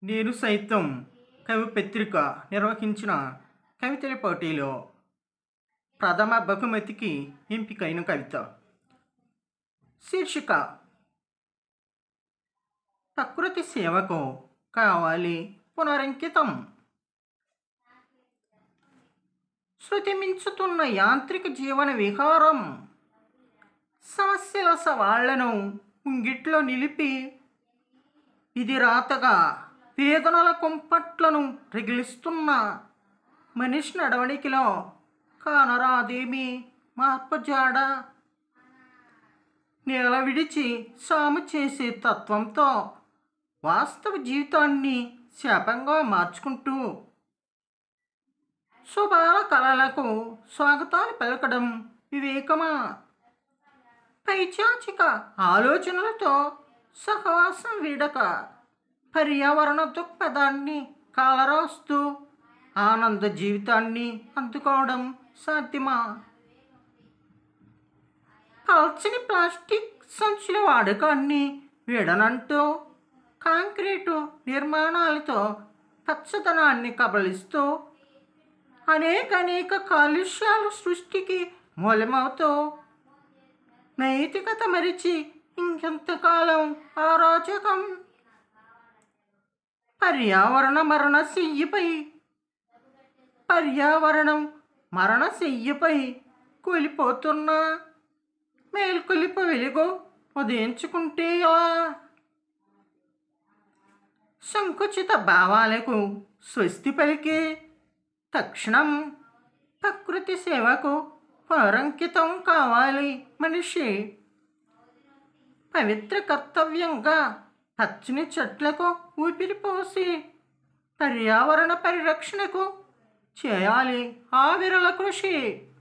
నేను సైతం కవి పత్రిక నిర్వహించిన కవితల పోటీలో ప్రథమ బహుమతికి ఎంపికైన కవిత శీర్షిక ప్రకృతి సేవకు కావాలి పునరంకితం శృతి మించుతున్న యాంత్రిక జీవన విహారం సమస్యల సవాళ్లను ఉంగిట్లో నిలిపి ఇది రాతగా వేదనల కుంపట్లను రగిలిస్తున్న మనిషి నడవడికిలో కానరాదేమి మార్పు జాడ నేల విడిచి సాము చేసే తత్వంతో వాస్తవ జీవితాన్ని శాపంగా మార్చుకుంటూ శుభాల కళలకు స్వాగతాలు పలకడం వివేకమా పైచాచిక ఆలోచనలతో సహవాసం వీడక పర్యావరణ దృక్పథాన్ని కాలరాస్తూ ఆనంద జీవితాన్ని అందుకోవడం సాధ్యమా పల్చని ప్లాస్టిక్ సంచుల వాడకాన్ని వీడనంటూ కాంక్రీటు నిర్మాణాలతో పచ్చదనాన్ని కబలిస్తూ అనేక అనేక కాలుష్యాల సృష్టికి మూలమవుతూ నైతికత మరిచి ఇంకెంతకాలం అరాచకం పర్యావరణ మరణ శయ్యపై పర్యావరణం మరణ శయ్యపై కూలిపోతున్న మేల్కొలిప వెలుగు ఉదయించుకుంటే ఎలా సంకుచిత భావాలకు స్వస్తి పలికి తక్షణం ప్రకృతి సేవకు పునరంకితం కావాలి మనిషి పవిత్ర కర్తవ్యంగా పచ్చని చెట్లకు ఊపిరి పోసి పర్యావరణ పరిరక్షణకు చేయాలి ఆ విరల కృషి